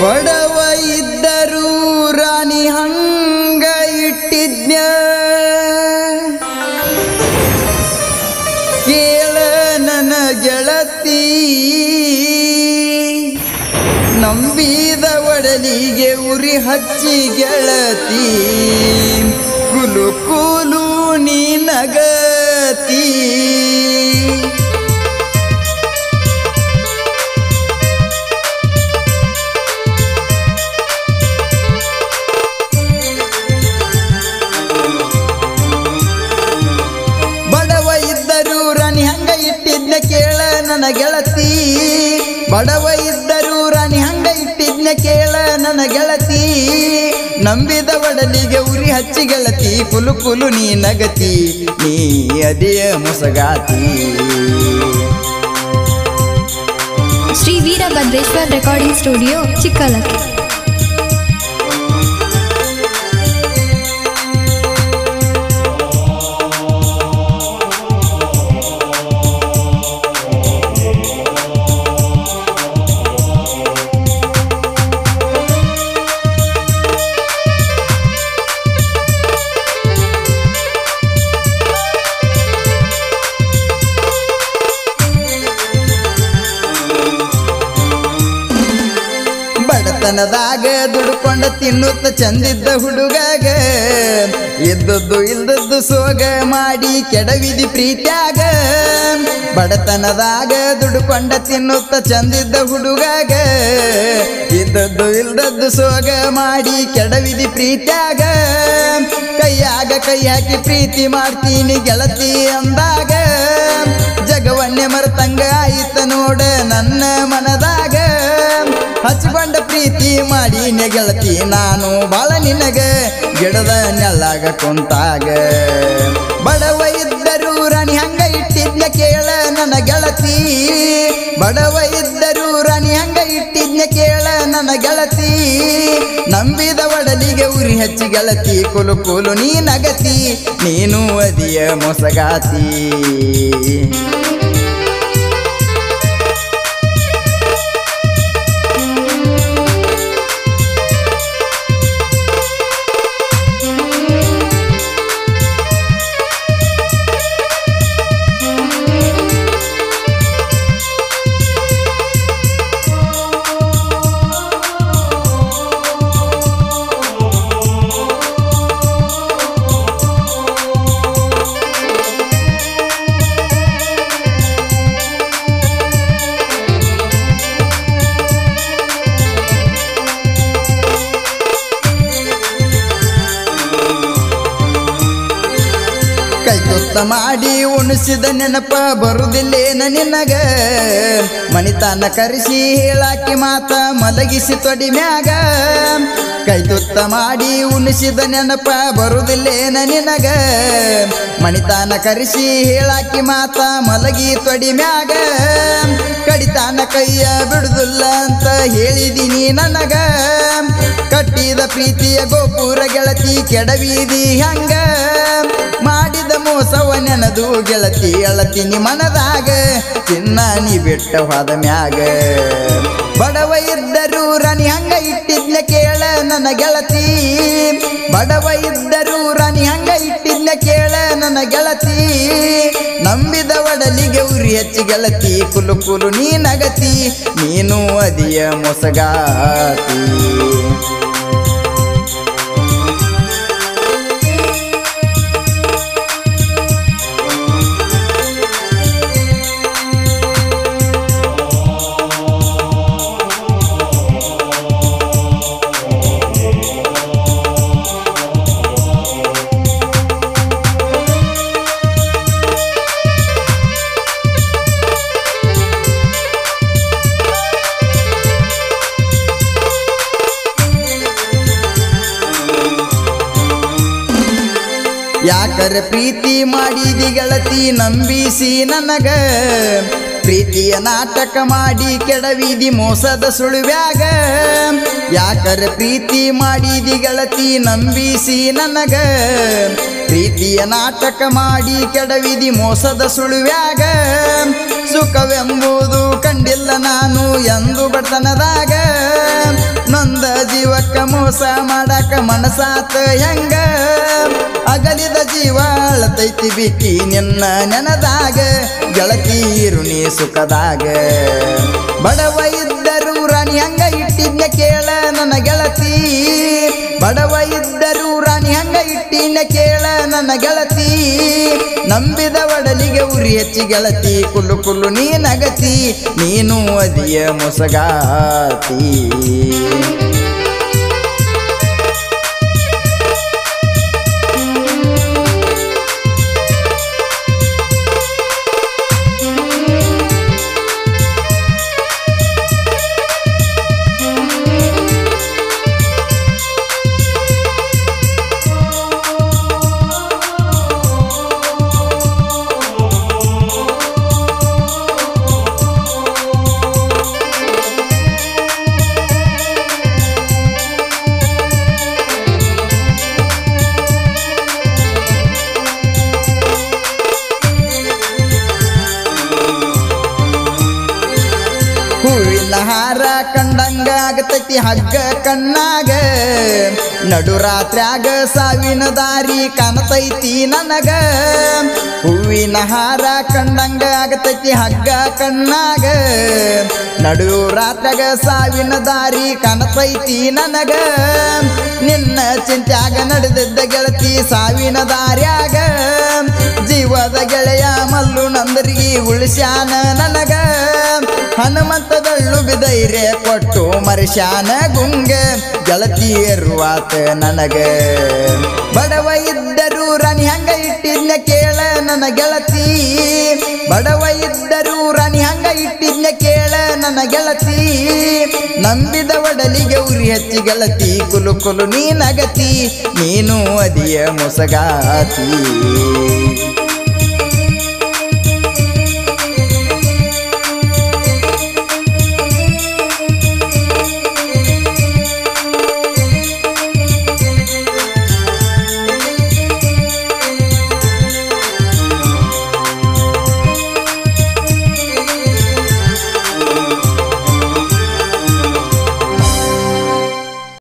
ಬಡವ ಇದ್ದರೂ ರಾಣಿ ಹಂಗ ಇಟ್ಟಿದ್ನ ಕೇಳ ನನ್ನ ಗೆಳತಿ ನಂಬಿದ ಒಡಲಿಗೆ ಉರಿ ಹಚ್ಚಿ ಗೆಳತಿ ಕುಲು ಕುಲು ನೀ ನಗತಿ ಬಡವ ಇದ್ದರೂ ರಾಣಿ ಹಂಗ ಇಟ್ಟಿದ್ನ ಕೇಳ ನನ್ನ ಗೆಳತಿ ಬಡವ ಇದ್ದರೂ ರಾಣಿ ಹಂಗ ಇಟ್ಟಿದ್ನ ಕೇಳ ನನ್ನ ಗೆಳತಿ ನಂಬಿದ ಒಡಲಿಗೆ ಉರಿ ಹಚ್ಚಿ ಗೆಳತಿ ಕುಲು ಕುಲು ನೀ ನಗತಿ ನೀ ಅದಿಯ ಮುಸಗಾತಿ ಶ್ರೀ ವೀರಭದ್ರೇಶ್ವರ್ ರೆಕಾರ್ಡಿಂಗ್ ಸ್ಟುಡಿಯೋ ಚಿಕ್ಕಲಕ್ಕಿ ಬಡತನದಾಗ ದುಡ್ಕೊಂಡ ತಿನ್ನುತ್ತ ಚಂದಿದ್ದ ಹುಡುಗಾಗ ಇದ್ದದ್ದು ಇಲ್ದದ್ದು ಸೋಗ ಮಾಡಿ ಕೆಡವಿದಿ ಪ್ರೀತ್ಯಾಗ ಬಡತನದಾಗ ದುಡ್ಕೊಂಡ ತಿನ್ನುತ್ತ ಚಂದಿದ್ದ ಹುಡುಗಾಗ ಇದ್ದದ್ದು ಇಲ್ದದ್ದು ಸೋಗ ಮಾಡಿ ಕೆಡವಿದಿ ಪ್ರೀತ್ಯಾಗ ಕೈಯಾಗ ಕೈ ಹಾಕಿ ಪ್ರೀತಿ ಮಾಡ್ತೀನಿ ಗೆಳತಿ ಅಂದಾಗ ಜಗವನ್ನೇ ಮರೆತಂಗ ಆಯಿತ ನೋಡ ನನ್ನ ಮನದಾಗ ಹಚ್ಕೊಂಡ ಪ್ರೀತಿ ಮಾಡಿ ಗೆಳತಿ ನಾನು ಬಾಳ ನಿನಗ ಗಿಡದ ನೆಳ್ಳಾಗ ಕುಂತಾಗ ಬಡವ ಇದ್ದರೂ ರಾಣಿ ಹಂಗ ಇಟ್ಟಿದ್ನ ಕೇಳ ನನ್ನ ಗೆಳತಿ ಬಡವ ಇದ್ದರೂ ರಾಣಿ ಹಂಗ ಇಟ್ಟಿದ್ನ ಕೇಳ ನನ್ನ ಗೆಳತಿ ನಂಬಿದ ಒಡಲಿಗೆ ಉರಿ ಹಚ್ಚಿ ಗೆಳತಿ ಕುಲು ಕುಲು ನೀ ನಗತಿ ನೀನು ಅದಿಯ ಮೊಸಗಾತಿ ಕೈ ತುತ್ತ ಮಾಡಿ ಉಣಿಸಿದ ನೆನಪ ಬರುದಿಲ್ಲೇನ ನಿನಗ ಮಣಿತಾನ ಕರೆಸಿ ಹೇಳಾಕಿ ಮಾತ ಮಲಗಿಸಿ ತೊಡಿ ಮ್ಯಾಗ ಕೈ ತುತ್ತ ಮಾಡಿ ಉಣಿಸಿದ ನೆನಪ ಬರುದಿಲ್ಲೇನ ನಿನಗ ಮಣಿತಾನ ಕರೆಸಿ ಹೇಳಾಕಿ ಮಾತ ಮಲಗಿ ತೊಡಿ ಮ್ಯಾಗ ಕಡಿತಾನ ಕೈಯ ಬಿಡುದಿಲ್ಲ ಅಂತ ಹೇಳಿದೀನಿ ನನಗ ಕಟ್ಟಿದ ಪ್ರೀತಿಯ ಗೋಪುರ ಗೆಳತಿ ಕೆಡವಿದಿ ಹಂಗ ಮಾಡಿದ ಮೋಸವ ನೆನದು ಗೆಳತಿ ಅಳತೀನಿ ಮನದಾಗ ಚಿನ್ನ ನೀ ಬಿಟ್ಟ ಹೋದ ಮ್ಯಾಗ ಬಡವ ಇದ್ದರೂ ರಾಣಿ ಹಂಗ ಇಟ್ಟಿದ್ನ ಕೇಳ ನನ್ನ ಗೆಳತಿ ಬಡವ ಇದ್ದರೂ ರಾಣಿ ಹಂಗ ಇಟ್ಟಿದ್ನ ಕೇಳ ನನ್ನ ಗೆಳತಿ ನಂಬಿದ ಒಡಲಿಗೆ ಉರಿ ಹಚ್ಚಿ ಗೆಳತಿ ಕುಲು ಕುಲು ನೀ ನಗತಿ ನೀನು ಅದಿಯ ಮೊಸಗಾತಿ ಯಾಕರ ಪ್ರೀತಿ ಮಾಡಿದಿ ಗೆಳತಿ ನಂಬಿಸಿ ನನಗ ಪ್ರೀತಿಯ ನಾಟಕ ಮಾಡಿ ಕೆಡವಿದಿ ಮೋಸದ ಸುಳುವ್ಯಾಗ ಯಾಕರ ಪ್ರೀತಿ ಮಾಡಿದಿ ಗೆಳತಿ ನಂಬಿಸಿ ನನಗ ಪ್ರೀತಿಯ ನಾಟಕ ಮಾಡಿ ಕೆಡವಿದಿ ಮೋಸದ ಸುಳುವ್ಯಾಗ ಸುಖವೆಂಬುದು ಕಂಡಿಲ್ಲ ನಾನು ಎಂದು ಬಡತನದಾಗ ಮೋಸ ಮಾಡಾಕ ಮನಸಾತ ಹೆಂಗ ಅಗಲಿದ ಜೀವ ಅಳತೈತಿ ಬಿಕ್ಕಿ ನಿನ್ನ ನೆನದಾಗ ಗೆಳತೀರು ನೀ ಸುಖದಾಗ ಬಡವ ಇದ್ದರು ರಾಣಿ ಹಂಗ ಇಟ್ಟಿದ್ನ ಕೇಳ ನನ್ನ ಗೆಳತಿ ಬಡವ ಇದ್ದರು ರಾಣಿ ಹಂಗ ಇಟ್ಟಿನ ಕೇಳ ನನ್ನ ಗೆಳತಿ ನಂಬಿದ ಒಡಲಿಗೆ ಉರಿ ಹೆಚ್ಚಿ ಗೆಳತಿ ಕುಲ್ಲು ಕುಲ್ಲು ನೀ ನಗತಿ ನೀನು ಅದಿಯ ಮೊಸಗಾತಿ ಹೂವಿನ ಹಾರ ಕಂಡಂಗ ಆಗತೈತಿ ಹಗ್ಗ ಕಣ್ಣಾಗ ನಡು ರಾತ್ರ್ಯಾಗ ಸಾವಿನ ದಾರಿ ಕಾಣತೈತಿ ನನಗ ಹೂವಿನ ಹಾರ ಕಂಡಂಗ ಆಗತೈತಿ ಹಗ್ಗ ಕಣ್ಣಾಗ ನಡು ರಾತ್ರ್ಯಾಗ ಸಾವಿನ ದಾರಿ ಕಾಣತೈತಿ ನನಗ ನಿನ್ನ ಚಿಂತ್ಯಾಗ ನಡೆದಿದ್ದ ಗೆಳತಿ ಸಾವಿನ ದಾರ್ಯಾಗ ಜೀವದ ಗೆಳೆಯ ಮಲ್ಲು ನಂದರಿಗೆ ಉಳಿಸ್ಯಾನ ನನಗ ಹನುಮಂತದಳ್ಳು ಬಿದೈರೆ ಕೊಟ್ಟು ಮರಿಶ್ಯಾನ ಗುಂಗ ಗೆಳತಿ ಏರುವಾತ ನನಗ ಬಡವ ಇದ್ದರು ರಾಣಿ ಹಂಗ ಇಟ್ಟಿದ್ನ ಕೇಳ ನನ್ನ ಗೆಳತಿ ಬಡವ ಇದ್ದರು ರಾಣಿ ಹಂಗ ಇಟ್ಟಿದ್ನ ಕೇಳ ನನ್ನ ಗೆಳತಿ ನಂಬಿದ ಒಡಲಿಗೆ ಉರಿ ಹಚ್ಚಿ ಗೆಳತಿ ಕುಲು ಕುಲು ನೀ ನಗತಿ ನೀನು ಅದಿಯ ಮೊಸಗಾತಿ